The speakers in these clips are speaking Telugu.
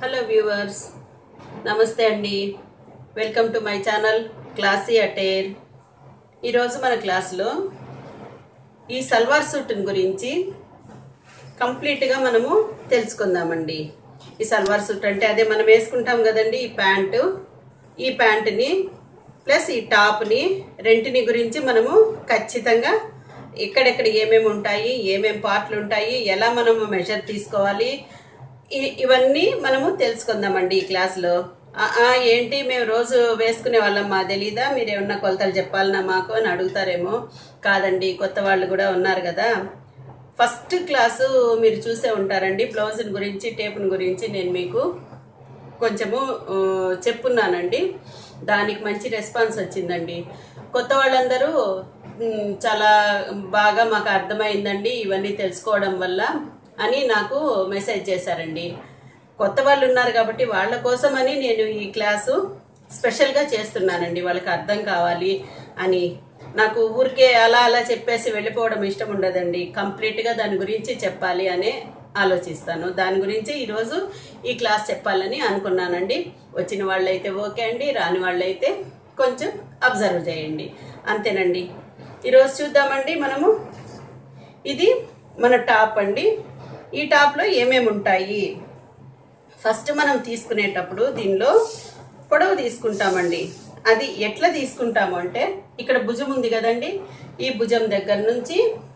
హలో వ్యూవర్స్ నమస్తే అండి welcome to my channel classy attire ఈరోజు మన క్లాస్లో ఈ సల్వార్ సూట్ గురించి కంప్లీట్గా మనము తెలుసుకుందామండి ఈ సల్వార్ సూట్ అంటే అదే మనం వేసుకుంటాం కదండి ఈ ప్యాంటు ఈ ప్యాంటుని ప్లస్ ఈ టాప్ని రెంటిని గురించి మనము ఖచ్చితంగా ఎక్కడెక్కడ ఏమేమి ఉంటాయి ఏమేమి పార్ట్లు ఉంటాయి ఎలా మనము మెజర్ తీసుకోవాలి ఇ- ఇవన్నీ మనము తెలుసుకుందామండి ఈ క్లాస్లో ఆ, ఆ, ఏంటి మేము రోజు వేసుకునే వాళ్ళం మా తెలీదా మీరు ఏమన్నా కొలతలు చెప్పాలన్నా మాకు అని అడుగుతారేమో కాదండి కొత్త వాళ్ళు కూడా ఉన్నారు కదా ఫస్ట్ క్లాసు మీరు చూసే ఉంటారండి బ్లౌజ్ గురించి టేపుని గురించి నేను మీకు కొంచెము ఆ, చెప్పున్నానండి దానికి మంచి రెస్పాన్స్ వచ్చిందండి కొత్త వాళ్ళందరూ మ్, చాలా బాగా మాకు అర్థమైందండి ఇవన్నీ తెలుసుకోవడం వల్ల అని నాకు మెసేజ్ చేశారండి కొత్త వాళ్ళు ఉన్నారు కాబట్టి వాళ్ళ కోసమని నేను ఈ క్లాసు స్పెషల్గా చేస్తున్నానండి వాళ్ళకి అర్థం కావాలి అని నాకు ఊరికే అలా అలా చెప్పేసి వెళ్ళిపోవడం ఇష్టం ఉండదండి కంప్లీట్గా దాని గురించి చెప్పాలి అనే ఆలోచిస్తాను దాని గురించి ఈరోజు ఈ క్లాస్ చెప్పాలని అనుకున్నానండి వచ్చిన వాళ్ళైతే ఓకే అండి రాని వాళ్ళైతే కొంచెం అబ్జర్వ్ చేయండి అంతేనండి ఈరోజు చూద్దామండి మనము ఇది మన టాప్ అండి ఈ టాప్లో ఏమేమి ఉంటాయి ఫస్ట్ మనం తీసుకునేటప్పుడు దీనిలో పొడవు తీసుకుంటామండి అది ఎట్లా తీసుకుంటాము అంటే ఇక్కడ భుజం ఉంది కదండి ఈ భుజం దగ్గర నుంచి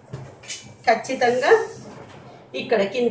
ఖచ్చితంగా ఇక్కడ కింద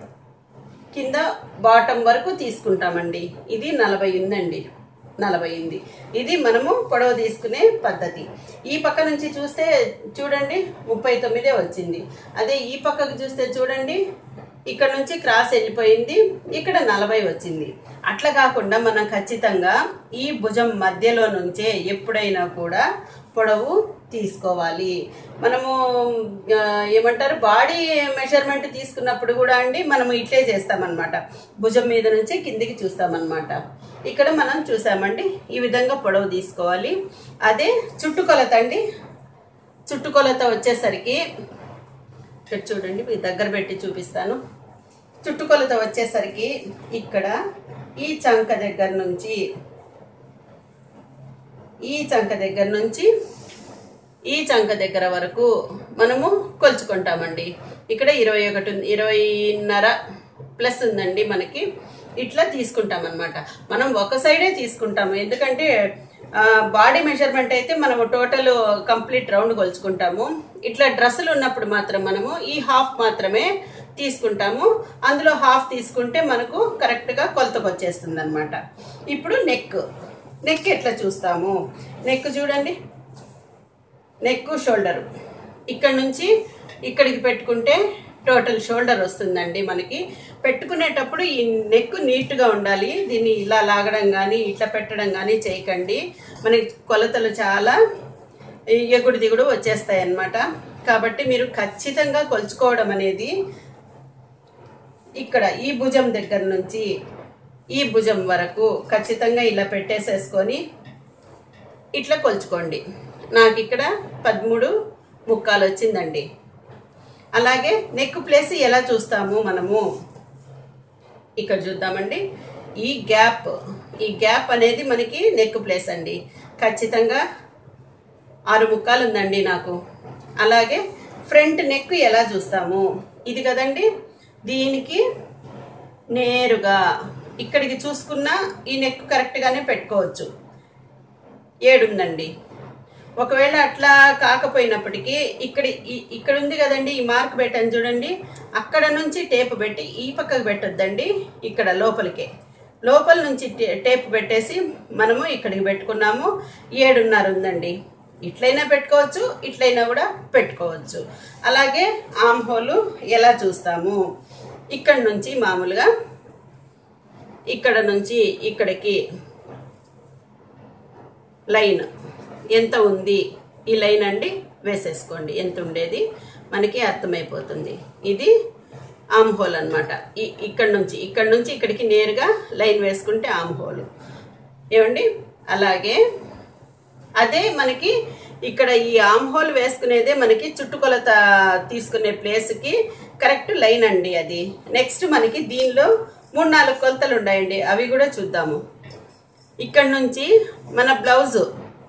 కింద బాటం వరకు తీసుకుంటామండి ఇది నలభై ఉందండి నలభై ఉంది ఇది మనము పొడవు తీసుకునే పద్ధతి ఈ పక్క నుంచి చూస్తే చూడండి ముప్పై తొమ్మిదే వచ్చింది అదే ఈ పక్కకు చూస్తే చూడండి ఇక్కడ నుంచి క్రాస్ వెళ్ళిపోయింది ఇక్కడ నలభై వచ్చింది అట్లా కాకుండా మనం ఖచ్చితంగా ఈ భుజం మధ్యలో నుంచే ఎప్పుడైనా కూడా పొడవు తీసుకోవాలి మనము ఆ, ఏమంటారు బాడీ మెజర్మెంట్ తీసుకున్నప్పుడు కూడా అండి మనము ఇట్లే చేస్తామన్నమాట భుజం మీద నుంచి కిందికి చూస్తామన్నమాట ఇక్కడ మనం చూసామండి ఈ విధంగా పొడవు తీసుకోవాలి అదే చుట్టుకొలత అండి చుట్టుకొలత వచ్చేసరికి ఇక్కడ చూడండి మీ దగ్గర పెట్టి చూపిస్తాను చుట్టుకొలత వచ్చేసరికి ఇక్కడ ఈ చంక దగ్గర నుంచి ఈ చంక దగ్గర నుంచి ఈ చంక దగ్గర వరకు మనము కొలుచుకుంటామండి ఇక్కడ ఇరవై ఒకటి ఉంది ఇరవైన్నర ప్లస్ ఉందండి మనకి ఇట్లా తీసుకుంటాం అనమాట మనం ఒక సైడే తీసుకుంటాము ఎందుకంటే బాడీ మెజర్మెంట్ అయితే మనము టోటల్ కంప్లీట్ రౌండ్ కొలుచుకుంటాము ఇట్లా డ్రెస్సులు ఉన్నప్పుడు మాత్రం మనము ఈ హాఫ్ మాత్రమే తీసుకుంటాము అందులో హాఫ్ తీసుకుంటే మనకు కరెక్ట్గా కొలతకు వచ్చేస్తుంది అనమాట ఇప్పుడు నెక్ నెక్ ఎట్లా చూస్తాము నెక్ చూడండి నెక్ షోల్డర్ ఇక్కడ నుంచి ఇక్కడికి పెట్టుకుంటే టోటల్ షోల్డర్ వస్తుందండి మనకి పెట్టుకునేటప్పుడు ఈ నెక్ నీట్గా ఉండాలి దీన్ని ఇలా లాగడం కానీ ఇట్లా పెట్టడం కానీ చేయకండి మనకి కొలతలు చాలా ఎగుడు దిగుడు వచ్చేస్తాయి అన్నమాట కాబట్టి మీరు ఖచ్చితంగా కొలుచుకోవడం అనేది ఇక్కడ ఈ భుజం దగ్గర నుంచి ఈ భుజం వరకు ఖచ్చితంగా ఇలా పెట్టేసేసుకొని ఇట్లా కొలుచుకోండి నాకు ఇక్కడ పదమూడు ముక్కాలు వచ్చిందండి అలాగే నెక్ ప్లేస్ ఎలా చూస్తాము మనము ఇక్కడ చూద్దామండి ఈ గ్యాప్ ఈ గ్యాప్ అనేది మనకి నెక్ ప్లేస్ అండి ఖచ్చితంగా ఆరు ముక్కాలు ఉందండి నాకు అలాగే ఫ్రంట్ నెక్ ఎలా చూస్తాము ఇది కదండి దీనికి నేరుగా ఇక్కడికి చూసుకున్నా ఈ నెక్ కరెక్ట్గానే పెట్టుకోవచ్చు ఏడుందండి ఒకవేళ అట్లా కాకపోయినప్పటికీ ఇక్కడ ఈ- ఇక్కడ ఉంది కదండి ఈ మార్క్ పెట్టాను చూడండి అక్కడ నుంచి టేప్ పెట్టి ఈ పక్కకు పెట్టొద్దండి ఇక్కడ లోపలికే లోపల నుంచి టే- టేప్ పెట్టేసి మనము ఇక్కడికి పెట్టుకున్నాము ఏడున్నర ఉందండి ఇట్లయినా పెట్టుకోవచ్చు ఇట్లయినా కూడా పెట్టుకోవచ్చు అలాగే ఆమ్ హోలు ఎలా చూస్తాము ఇక్కడ నుంచి మామూలుగా ఇక్కడ నుంచి ఇక్కడికి లైన్ ఎంత ఉంది ఈ లైన్ అండి వేసేసుకోండి ఎంత ఉండేది మనకి అర్థమైపోతుంది ఇది ఆమ్ హోల్ అనమాట ఇక్కడ నుంచి ఇక్కడ నుంచి ఇక్కడికి నేరుగా లైన్ వేసుకుంటే ఆమ్ హోల్ ఏమండి అలాగే అదే మనకి ఇక్కడ ఈ ఆమ్ హోల్ వేసుకునేదే మనకి చుట్టుకొలత తీసుకునే ప్లేస్కి కరెక్ట్ లైన్ అండి అది నెక్స్ట్ మనకి దీనిలో మూడు నాలుగు కొలతలు ఉన్నాయండి అవి కూడా చూద్దాము ఇక్కడ నుంచి మన బ్లౌజు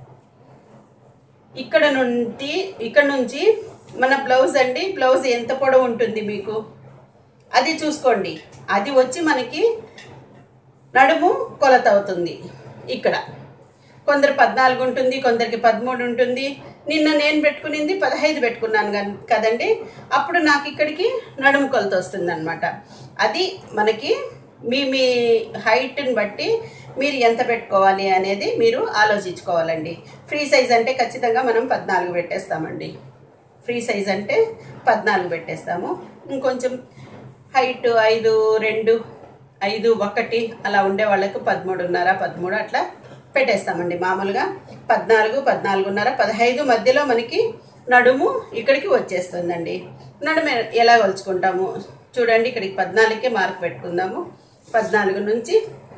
ఇక్కడ నుండి ఇక్కడ నుంచి మన బ్లౌజ్ అండి బ్లౌజ్ ఎంత పొడవు ఉంటుంది మీకు అది చూసుకోండి అది వచ్చి మనకి నడుము కొలత అవుతుంది ఇక్కడ కొందరు పద్నాలుగు ఉంటుంది కొందరికి పదమూడు ఉంటుంది నిన్న నేను పెట్టుకునింది పదహైదు పెట్టుకున్నాను గన్- కదండి అప్పుడు నాకు ఇక్కడికి నడుము కొలత వస్తుంది అనమాట అది మనకి మీ మీ హైట్ని బట్టి మీరు ఎంత పెట్టుకోవాలి అనేది మీరు ఆలోచించుకోవాలండి ఫ్రీ సైజ్ అంటే ఖచ్చితంగా మనం పద్నాలుగు పెట్టేస్తామండి ఫ్రీ సైజ్ అంటే పద్నాలుగు పెట్టేస్తాము ఇంకొంచెం హైట్ ఐదు రెండు ఐదు ఒకటి అలా ఉండే వాళ్ళకు పదమూడున్నర పదమూడు అట్లా పెట్టేస్తామండి మామూలుగా పద్నాలుగు పద్నాలుగున్నర పదహైదు మధ్యలో మనకి నడుము ఇక్కడికి వచ్చేస్తుందండి నడుము ఎలా కొలుచుకుంటాము చూడండి ఇక్కడికి పద్నాలుగుకే మార్క్ పెట్టుకుందాము పద్నాలుగు నుంచి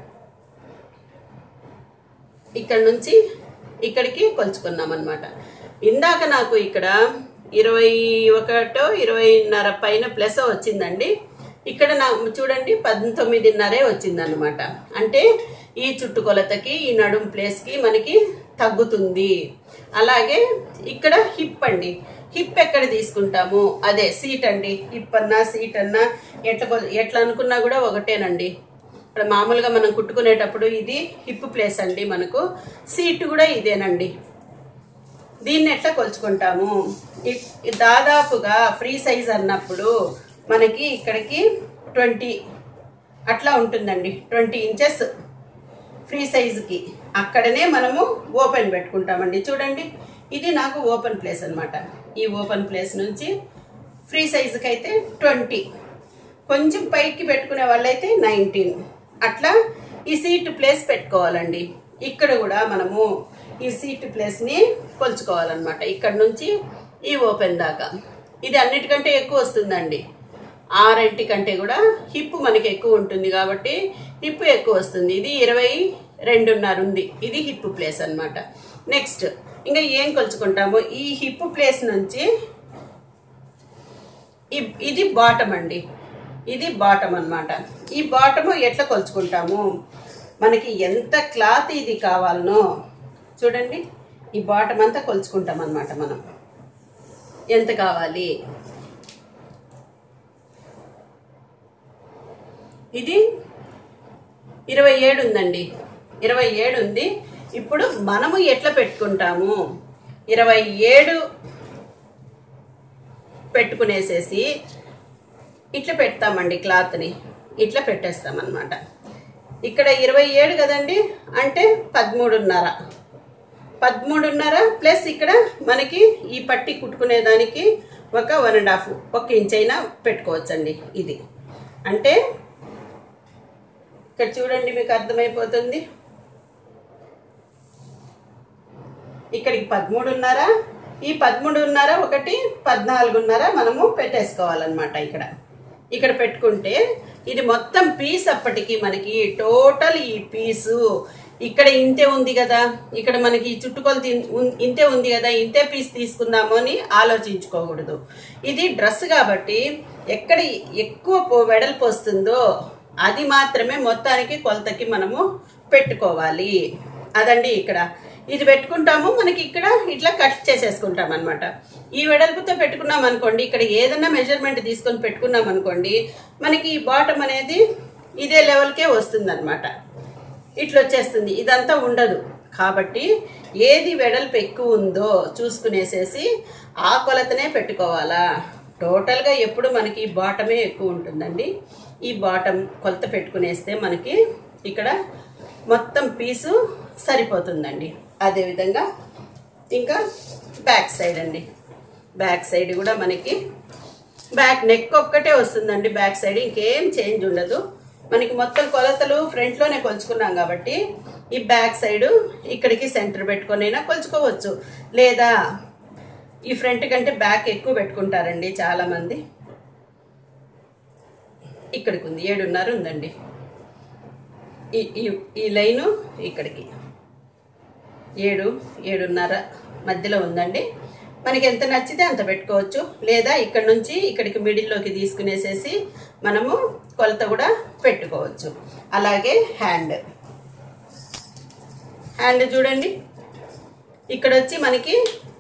ఇక్కడ నుంచి ఇక్కడికి కొలుచుకున్నాం అనమాట ఇందాక నాకు ఇక్కడ ఇరవై ఒకటో ఇరవైన్నర పైన ప్లస్ వచ్చిందండి ఇక్కడ నా చూడండి పంతొమ్మిదిన్నరే వచ్చిందనమాట అంటే ఈ చుట్టుకొలతకి ఈ నడుం ప్లేస్కి మనకి తగ్గుతుంది అలాగే ఇక్కడ హిప్ అండి హిప్ ఎక్కడ తీసుకుంటాము అదే సీట్ అండి హిప్ అన్నా సీట్ అన్నా ఎట్లా కొల- ఎట్లా అనుకున్నా కూడా ఒకటేనండి ఇక్కడ మామూలుగా మనం కుట్టుకునేటప్పుడు ఇది హిప్ ప్లేస్ అండి మనకు సీట్ కూడా ఇదేనండి దీన్ని ఎట్లా కొలుచుకుంటాము ఇ- ఇది దాదాపుగా ఫ్రీ సైజ్ అన్నప్పుడు మనకి ఇక్కడికి ట్వంటీ అట్లా ఉంటుందండి ట్వంటీ ఇంచెస్ ఫ్రీ సైజుకి అక్కడనే మనము ఓపెన్ పెట్టుకుంటామండి చూడండి ఇది నాకు ఓపెన్ ప్లేస్ అన్నమాట ఈ ఓపెన్ ప్లేస్ నుంచి ఫ్రీ సైజుకి అయితే ట్వంటీ కొంచెం పైకి పెట్టుకునే వాళ్ళైతే నైన్టీన్ అట్లా ఈ సీట్ ప్లేస్ పెట్టుకోవాలండి ఇక్కడ కూడా మనము ఈ సీట్ ప్లేస్ని కొలుచుకోవాలన్నమాట ఇక్కడ నుంచి ఈ ఓపెన్ దాకా ఇది అన్నిటికంటే ఎక్కువ వస్తుందండి ఆరింటి కంటే కూడా హిప్ మనకి ఎక్కువ ఉంటుంది కాబట్టి హిప్ ఎక్కువ వస్తుంది ఇది ఇరవై రెండున్నర ఉంది ఇది హిప్ ప్లేస్ అన్నమాట నెక్స్ట్ ఇంకా ఏం కొలుచుకుంటాము ఈ హిప్ ప్లేస్ నుంచి ఇ- ఇది బాటమ్ అండి ఇది బాటమ్ అన్నమాట ఈ బాటము ఎట్లా కొలుచుకుంటాము మనకి ఎంత క్లాత్ ఇది కావాలనో చూడండి ఈ బాటమ్ అంతా కొలుచుకుంటాం అన్నమాట మనం ఎంత కావాలి ఇది ఇరవై ఏడు ఉందండి ఇరవై ఏడు ఉంది ఇప్పుడు మనము ఎట్లా పెట్టుకుంటాము ఇరవై ఏడు పెట్టుకునేసేసి ఇట్లా పెడతామండి క్లాత్ని ఇట్లా పెట్టేస్తాం అనమాట ఇక్కడ ఇరవై ఏడు కదండి అంటే పదమూడున్నర పదమూడున్నర ప్లస్ ఇక్కడ మనకి ఈ పట్టి కుట్టుకునే దానికి ఒక వన్ అండ్ హాఫ్ ఒక ఇంచ్ అయినా పెట్టుకోవచ్చండి ఇది అంటే ఇక్కడ చూడండి మీకు అర్థమైపోతుంది ఇక్కడికి పదమూడున్నర ఈ పదమూడున్నర ఒకటి పద్నాలుగున్నర మనము పెట్టేసుకోవాలన్నమాట ఇక్కడ ఇక్కడ పెట్టుకుంటే ఇది మొత్తం పీస్ అప్పటికి మనకి టోటల్ ఈ పీసు ఇక్కడ ఇంతే ఉంది కదా ఇక్కడ మనకి ఈ చుట్టుకొలత ఇన్- ఉన్- ఇంతే ఉంది కదా ఇంతే పీస్ తీసుకుందాము అని ఆలోచించుకోకూడదు ఇది డ్రెస్ కాబట్టి ఎక్కడ ఎక్కువ పో- వెడల్పు వస్తుందో అది మాత్రమే మొత్తానికి కొలతకి మనము పెట్టుకోవాలి అదండి ఇక్కడ ఇది పెట్టుకుంటాము మనకి ఇక్కడ ఇట్లా కట్ చేసేసుకుంటాం అనమాట ఈ వెడల్పుతో పెట్టుకున్నాం అనుకోండి ఇక్కడ ఏదైనా మెజర్మెంట్ తీసుకొని పెట్టుకున్నాం అనుకోండి మనకి ఈ బాటమ్ అనేది ఇదే లెవెల్కే వస్తుంది అనమాట ఇట్లా వచ్చేస్తుంది ఇదంతా ఉండదు కాబట్టి ఏది వెడల్పు ఎక్కువ ఉందో చూసుకునేసేసి ఆ కొలతనే పెట్టుకోవాలా టోటల్గా ఎప్పుడు మనకి బాటమే ఎక్కువ ఉంటుందండి ఈ బాటం కొలత పెట్టుకునేస్తే మనకి ఇక్కడ మొత్తం పీసు సరిపోతుందండి అదేవిధంగా ఇంకా బ్యాక్ సైడ్ అండి బ్యాక్ సైడ్ కూడా మనకి బ్యాక్ నెక్ ఒక్కటే వస్తుందండి బ్యాక్ సైడ్ ఇంకేం చేంజ్ ఉండదు మనకి మొత్తం కొలతలు ఫ్రంట్లోనే కొలుచుకున్నాం కాబట్టి ఈ బ్యాక్ సైడ్ ఇక్కడికి సెంటర్ పెట్టుకొనైనా కొలుచుకోవచ్చు లేదా ఈ ఫ్రంట్ కంటే బ్యాక్ ఎక్కువ పెట్టుకుంటారండి చాలామంది ఇక్కడికి ఉంది ఏడున్నర ఉందండి ఈ ఈ ఈ లైను ఇక్కడికి ఏడు ఏడున్నర మధ్యలో ఉందండి మనకి ఎంత నచ్చితే అంత పెట్టుకోవచ్చు లేదా ఇక్కడ నుంచి ఇక్కడికి మిడిల్లోకి తీసుకునేసేసి మనము కొలత కూడా పెట్టుకోవచ్చు అలాగే హ్యాండ్ హ్యాండ్ చూడండి ఇక్కడ వచ్చి మనకి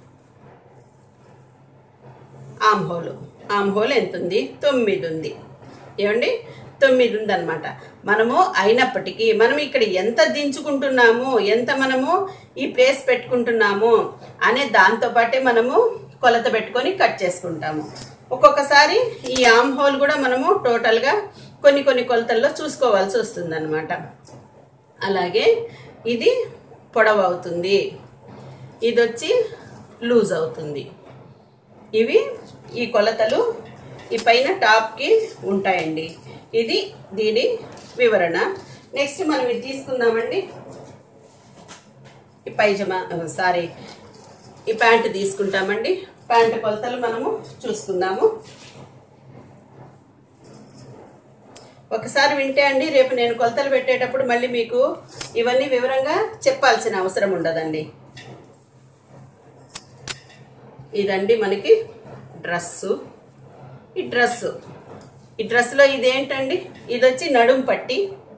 ఆమ్ హోల్ ఆమ్ హోల్ ఎంత ఉంది తొమ్మిది ఉంది ఏమండి తొమ్మిది ఉందన్నమాట మనము అయినప్పటికీ మనం ఇక్కడ ఎంత దించుకుంటున్నాము ఎంత మనము ఈ ప్లేస్ పెట్టుకుంటున్నాము అనే దాంతో పాటే మనము కొలత పెట్టుకొని కట్ చేసుకుంటాము ఒక్కొక్కసారి ఈ ఆమ్ హోల్ కూడా మనము టోటల్గా కొన్ని కొన్ని కొలతల్లో చూసుకోవాల్సి వస్తుంది అలాగే ఇది పొడవు అవుతుంది ఇది వచ్చి లూజ్ అవుతుంది ఇవి ఈ కొలతలు ఈ పైన టాప్కి ఉంటాయండి ఇది దీని వివరణ నెక్స్ట్ మనం ఇది తీసుకుందామండి ఈ పైజమా సారీ ఈ ప్యాంట్ తీసుకుంటామండి ప్యాంట్ కొలతలు మనము చూసుకుందాము ఒకసారి వింటే అండి రేపు నేను కొలతలు పెట్టేటప్పుడు మళ్ళీ మీకు ఇవన్నీ వివరంగా చెప్పాల్సిన అవసరం ఉండదండి ఇదండి మనకి డ్రస్సు ఈ డ్రస్సు ఈ డ్రెస్లో ఇదేంటండి ఇది వచ్చి నడుం పట్టి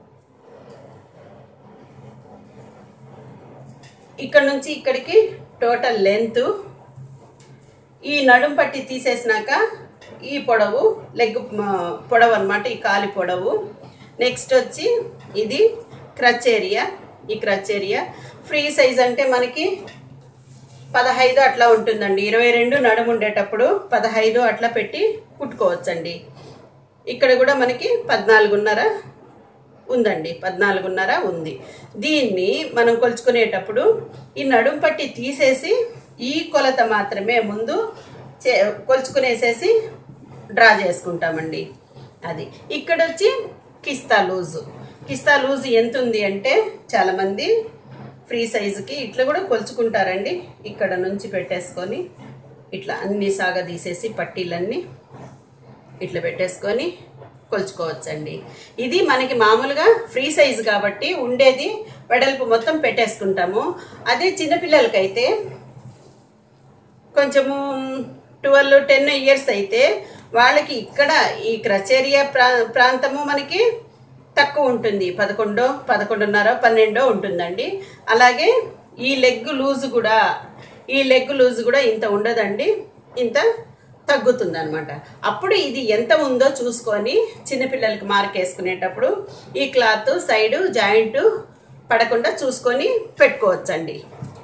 ఇక్కడ నుంచి ఇక్కడికి టోటల్ లెంత్ ఈ నడుం పట్టి తీసేసినాక ఈ పొడవు లెగ్ మ- పొడవు అనమాట ఈ కాలి పొడవు నెక్స్ట్ వచ్చి ఇది క్రచ్ ఏరియా ఈ క్రచ్ ఏరియా ఫ్రీ సైజ్ అంటే మనకి పదహైదు అట్లా ఉంటుందండి ఇరవై రెండు నడుము ఉండేటప్పుడు పదహైదు అట్లా పెట్టి కుట్టుకోవచ్చండి ఇక్కడ కూడా మనకి పద్నాలుగున్నర ఉందండి పద్నాలుగున్నర ఉంది దీన్ని మనం కొలుచుకునేటప్పుడు ఈ నడుం పట్టి తీసేసి ఈ కొలత మాత్రమే ముందు చే కొలుచుకునేసేసి డ్రా చేసుకుంటామండి అది ఇక్కడ వచ్చి కిస్తా లూజు కిస్తా లూజ్ ఎంత ఉంది అంటే చాలామంది ఫ్రీ సైజుకి ఇట్లా కూడా కొలుచుకుంటారండి ఇక్కడ నుంచి పెట్టేసుకొని ఇట్లా అన్ని సాగ తీసేసి పట్టీలన్నీ ఇట్లా పెట్టేసుకొని కొలుచుకోవచ్చండి ఇది మనకి మామూలుగా ఫ్రీ సైజ్ కాబట్టి ఉండేది వెడల్పు మొత్తం పెట్టేసుకుంటాము అదే చిన్నపిల్లలకైతే కొంచెము ట్వెల్వ్ టెన్ ఇయర్స్ అయితే వాళ్ళకి ఇక్కడ ఈ క్రచేరియా ప్రా ప్రాంతము మనకి తక్కువ ఉంటుంది పదకొండో పదకొండున్నర పన్నెండో ఉంటుందండి అలాగే ఈ లెగ్ లూజ్ కూడా ఈ లెగ్ లూజ్ కూడా ఇంత ఉండదండి ఇంత తగ్గుతుంది అనమాట అప్పుడు ఇది ఎంత ఉందో చూసుకొని చిన్నపిల్లలకి మార్క్ వేసుకునేటప్పుడు ఈ క్లాత్ సైడు జాయింట్ పడకుండా చూసుకొని పెట్టుకోవచ్చండి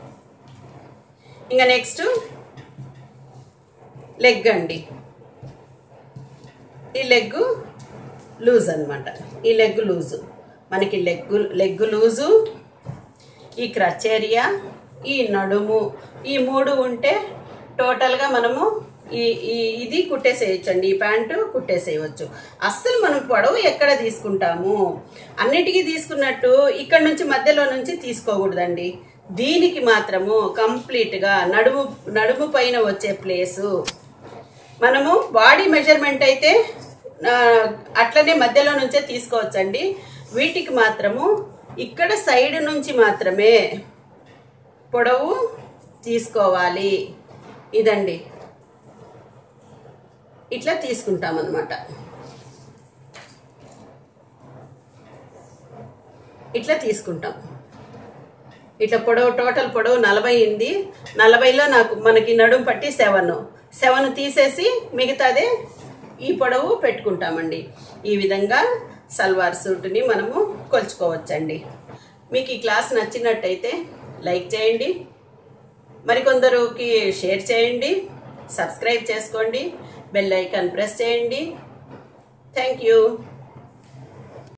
ఇంకా నెక్స్ట్ లెగ్ అండి ఈ లెగ్ లూజ్ అన్నమాట ఈ లెగ్ లూజు మనకి లెగ్ లెగ్ లూజు ఈ క్రచ్ ఏరియా ఈ నడుము ఈ మూడు ఉంటే టోటల్గా మనము ఈ ఈ ఇది కుట్టేసేయచ్చండి ఈ ప్యాంటు కుట్టేసేయవచ్చు అస్సలు మనం పొడవు ఎక్కడ తీసుకుంటాము అన్నిటికీ తీసుకున్నట్టు ఇక్కడ నుంచి మధ్యలో నుంచి తీసుకోకూడదండి దీనికి మాత్రము కంప్లీట్గా నడుము నడుము పైన వచ్చే ప్లేసు మనము బాడీ మెజర్మెంట్ అయితే ఆ, అట్లనే మధ్యలో నుంచే తీసుకోవచ్చండి వీటికి మాత్రము ఇక్కడ సైడ్ నుంచి మాత్రమే పొడవు తీసుకోవాలి ఇదండి ఇట్లా తీసుకుంటాం అన్నమాట ఇట్లా తీసుకుంటాం ఇట్లా పొడవు టోటల్ పొడవు నలభై ఉంది నలభైలో నాకు మనకి నడుము పట్టి సెవెన్ సెవెన్ తీసేసి మిగతాదే ఈ పొడవు పెట్టుకుంటామండి ఈ విధంగా సల్వార్ సూట్ని మనము కొలుచుకోవచ్చండి మీకు ఈ క్లాస్ నచ్చినట్టయితే లైక్ చేయండి మరికొందరికి షేర్ చేయండి సబ్స్క్రైబ్ చేసుకోండి బెల్ ఐకాన్ ప్రెస్ చేయండి థ్యాంక్ యూ